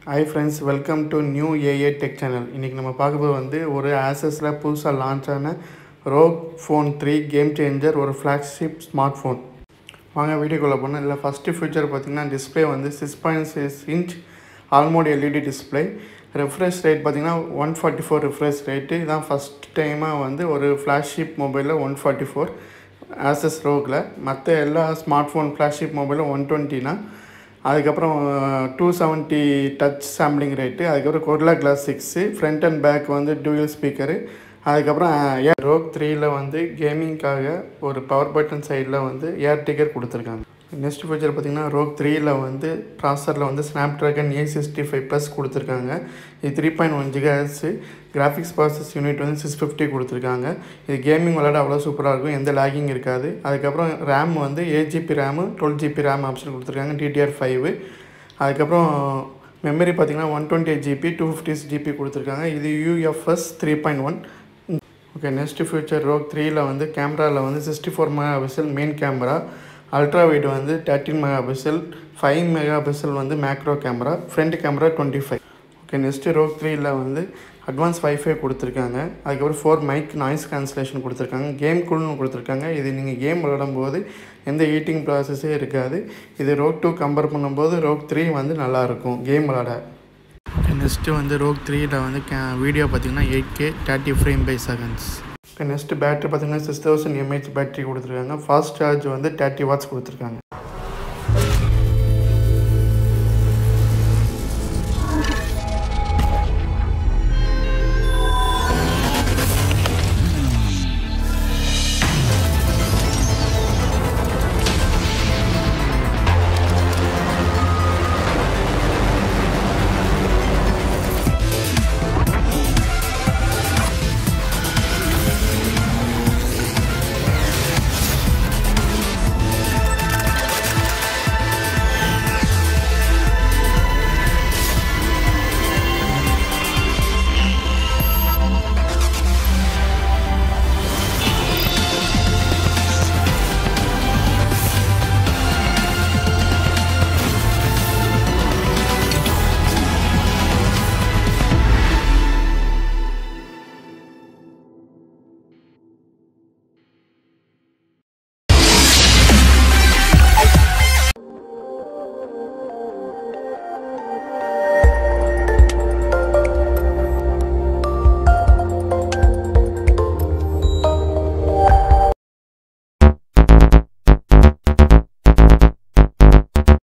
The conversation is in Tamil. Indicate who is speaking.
Speaker 1: hi friends welcome to new A A tech channel இன்றைக்கி நம்ம பார்க்கும்போது வந்து ஒரு ஆசஸில் புதுசாக லான்ச் ஆன ROG phone three game changer ஒரு ஃப்ளாக்ஷிப் ஸ்மார்ட் ஃபோன் வாங்க வீடியோக்குள்ளே போனால் இல்லை ஃபஸ்ட்டு ஃபியூச்சர் பார்த்திங்கன்னா டிஸ்பிளே வந்து six point six inch AMOLED display refresh rate பார்த்திங்கன்னா one forty four refresh rate இதான் ஃபஸ்ட் டைமாக வந்து ஒரு ஃப்ளாக்ஷிப் மொபைலில் ஒன் ஃபார்ட்டி ஃபோர் ஆசஸ் ரோக்கில் மற்ற எல்லா ஸ்மார்ட் ஃபோன் ஃப்ளாக்ஷிப் மொபைலும் ஒன் டுவெண்ட்டினா அதுக்கப்புறம் two seventy touch sampling rate அதுக்கப்புறம் Gorilla glass six front and back வந்து டூயல் ஸ்பீக்கரு அதுக்கப்புறம் ஏர் ரோக் த்ரீயில் வந்து கேமிங்க்காக ஒரு பவர் பட்டன் சைடில் வந்து ஏர் டிக்கெட் கொடுத்துருக்காங்க நெக்ஸ்ட் ஃபீச்சர் பார்த்திங்கன்னா ரோக் த்ரீயில் வந்து ப்ராசரில் வந்து Snapdragon eight sixty five plus கொடுத்துருக்காங்க இது three point one gigahertz graphics process unit வந்து சிக்ஸ் ஃபிஃப்டி கொடுத்துருக்காங்க இது கேமிங் விளாட அவ்வளோ சூப்பராக இருக்கும் எந்த லேகிங் இருக்காது அதுக்கப்புறம் ரேம் வந்து eight GB RAM twelve GB RAM option கொடுத்துருக்காங்க டிடிஆர் ஃபைவ் அதுக்கப்புறம் மெமரி பார்த்திங்கன்னா one twenty eight GB two fifty GB கொடுத்துருக்காங்க இது UFS three point one okay next feature ROG த்ரீயில் வந்து கேமராவில் வந்து sixty four mega pixel main camera ultra wide வந்து thirteen mega pixel five mega pixel வந்து macro camera front camera twenty five okay next ROG த்ரீயில் வந்து அட்வான்ஸ் வைஃபை கொடுத்துருக்காங்க அதுக்கப்புறம் ஃபோர் மைக் நாய்ஸ் கேன்சலேஷன் கொடுத்துருக்காங்க கேம் கூல்னு கொடுத்துருக்காங்க இது நீங்கள் கேம் விளையாடும்போது எந்த ஹீட்டிங் ப்ராசஸே இருக்காது இது ரோக் டூ கம்பேர் பண்ணும்போது ரோக் த்ரீ வந்து நல்லாயிருக்கும் கேம் விளாட ஓகே நெக்ஸ்ட்டு வந்து ரோக் த்ரீயில் வந்து கே வீடியோ பார்த்திங்கன்னா eight K thirty frame by seconds okay next battery பார்த்திங்கன்னா சிக்ஸ் தௌசண்ட் எம்ஏஹெச் பேட்டரி கொடுத்துருக்காங்க ஃபாஸ்ட் சார்ஜ் வந்து தேர்ட்டி வாட்ஸ் கொடுத்துருக்காங்க